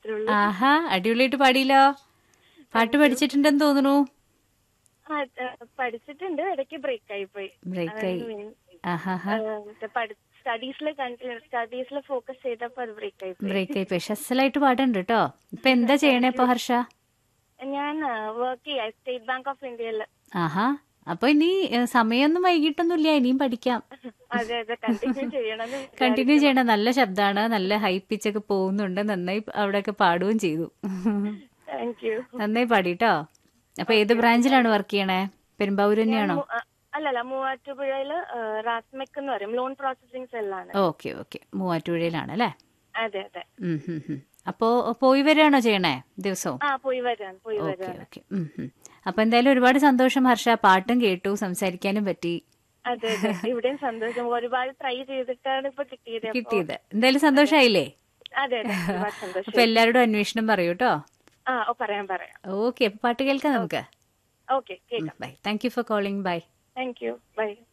മാത്രമേ ഉള്ളൂ ആഹാ അടിപൊളിയായിട്ട് പാടിയില്ലോ പാട്ട് പഠിച്ചിട്ടുണ്ടെന്ന് തോന്നുന്നു ആ, ആ, പഠിച്ചിട്ടുണ്ട് ഇടയ്ക്ക് ബ്രേക്ക് ആയി പോയി ബ്രേക്ക് ആയി ആഹാ സ്റ്റഡീസിൽ സ്റ്റഡീസിൽ ഫോക്കസ് ചെയ്തപ്പോ അത് ബ്രേക്ക് ആയി പോയി ബ്രേക്ക് ആയി പോയി ഷസ്സലായിട്ട് പാടുണ്ട് കേട്ടോ ഇപ്പൊ എന്താ ചെയ്യണേ ഇപ്പൊ ഹർഷ ഞാൻ വർക്ക് ചെയ്യാം സ്റ്റേറ്റ് ബാങ്ക് ഓഫ് ഇന്ത്യയില് ആഹാ അപ്പൊ ഇനി ഏ, സമയമൊന്നും വൈകിട്ടൊന്നുമില്ല ഇനിയും പഠിക്കാം അതെ അതെ കണ്ടിന്യൂ ചെയ്യണമെന്ന് കണ്ടിന്യൂ ചെയ്യണം നല്ല ശബ്ദമാണ് നല്ല ഹൈ പിച്ചൊക്കെ പോകുന്നുണ്ട് നന്നായി അവിടെയൊക്കെ പാടുകയും ചെയ്തു താങ്ക് യു നന്നായി പാടിട്ടോ അപ്പൊ ഏത് ബ്രാഞ്ചിലാണ് വർക്ക് ചെയ്യണേ പെരുമ്പാവൂർ തന്നെയാണോ അല്ലല്ല മൂവാറ്റുപുഴയില് റാസ്മെക് എന്ന് പറയും ലോൺ പ്രോസസിംഗ് സെല്ലാണ് ഓക്കെ ഓക്കെ മൂവാറ്റുപുഴയിലാണ് അല്ലേ അതെ അതെ ഉം, ഉം, ഉം. അപ്പോ പോയി വരികയാണോ ചെയ്യണേ ദിവസവും ആ പോയി വരാൻ പോയി ഓക്കെ വരാൻ ഓക്കെ ഉം, ഉം. അപ്പൊ എന്തായാലും ഒരുപാട് സന്തോഷം ഹർഷ പാട്ടും കേട്ടു സംസാരിക്കാനും പറ്റി അതെ അതെ ഇവിടെയും സന്തോഷം ഒരുപാട് ട്രൈ ചെയ്തിട്ടാണ് ഇപ്പൊ കിട്ടിയത് അപ്പൊ- കിട്ടിയത് എന്തായാലും സന്തോഷായില്ലേ അതെ അതെ ഒരുപാട് സന്തോഷം അപ്പൊ എല്ലാവരോടും അന്വേഷണം പറയൂ കേട്ടോ ആ ഓ പറയാം പറയാം ഓക്കെ അപ്പൊ പാട്ട് കേൾക്കാം നമുക്ക് ഓക്കെ കേൾക്കാം bye thank you for calling bye thank you by